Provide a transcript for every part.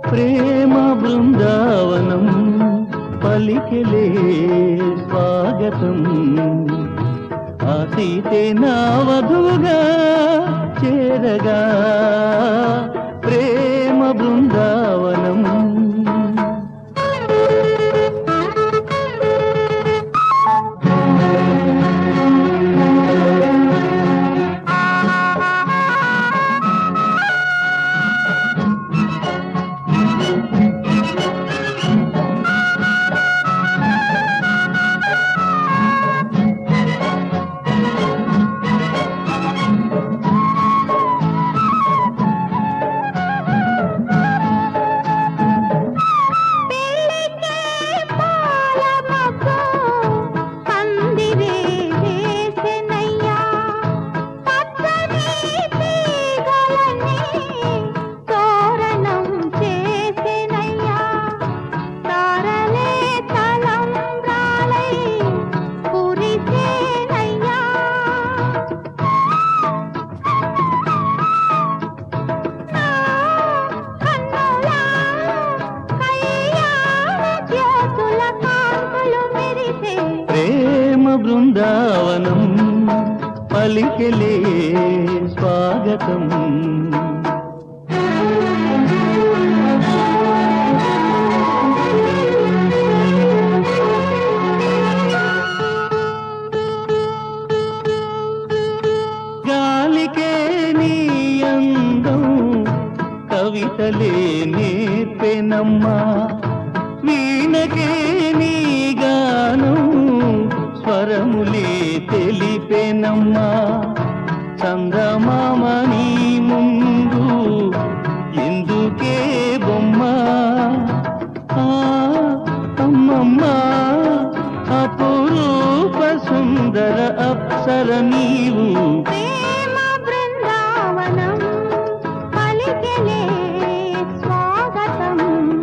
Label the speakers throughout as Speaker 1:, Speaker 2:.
Speaker 1: ప్రేమ బృందావనం పలికెలే స్వాగతం ఆ సీతే నా వధువుగా చేరగా ప్రేమ బృందావనం
Speaker 2: పెళ్ళికే పాలమొగ్గు పందిరే వేసెనయ్యా పచ్చని తీగలన్నీ తోరణం చేసెనయ్యా తారలే తలంబ్రాలై కురిసేనయ్యా కన్నులా కయ్యాల జ్యోతుల కాంతులు మెరిసే
Speaker 1: ప్రేమ బృందావనం పలికెలే స్వాగతం గాలికే నీ అందం కవితలే నేర్పెనమ్మా వీణకే నీ గానం స్వరములే తెలిపెనమ్మా చంద్రమామ నీ ముందు ఎందుకే బొమ్మ ఆ, అమ్మమ్మా అపురూప సుందర అప్సర నీవు
Speaker 2: ప్రేమ బృందావనం పలికెలే స్వాగతం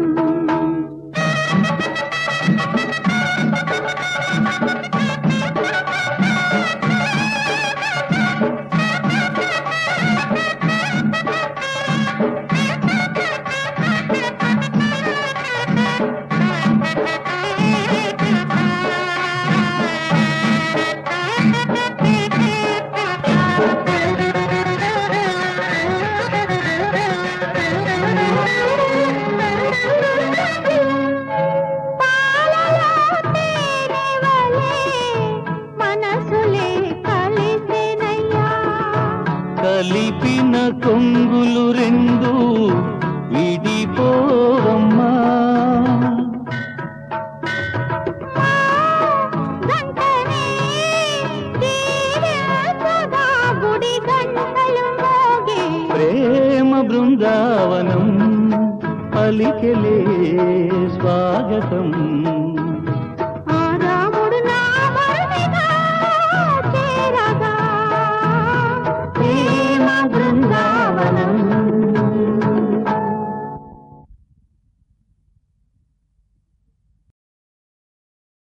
Speaker 2: పాలలో తేనె వలె మనసులే కలిసెనయ్యా
Speaker 1: కలిపిన కొంగులు రెండు విడిపోవమ్మా
Speaker 2: గంటనే తీరేసగా గుడి గంటలు మోగే
Speaker 1: ప్రేమ బృందావనం పలికెలే స్వాగతం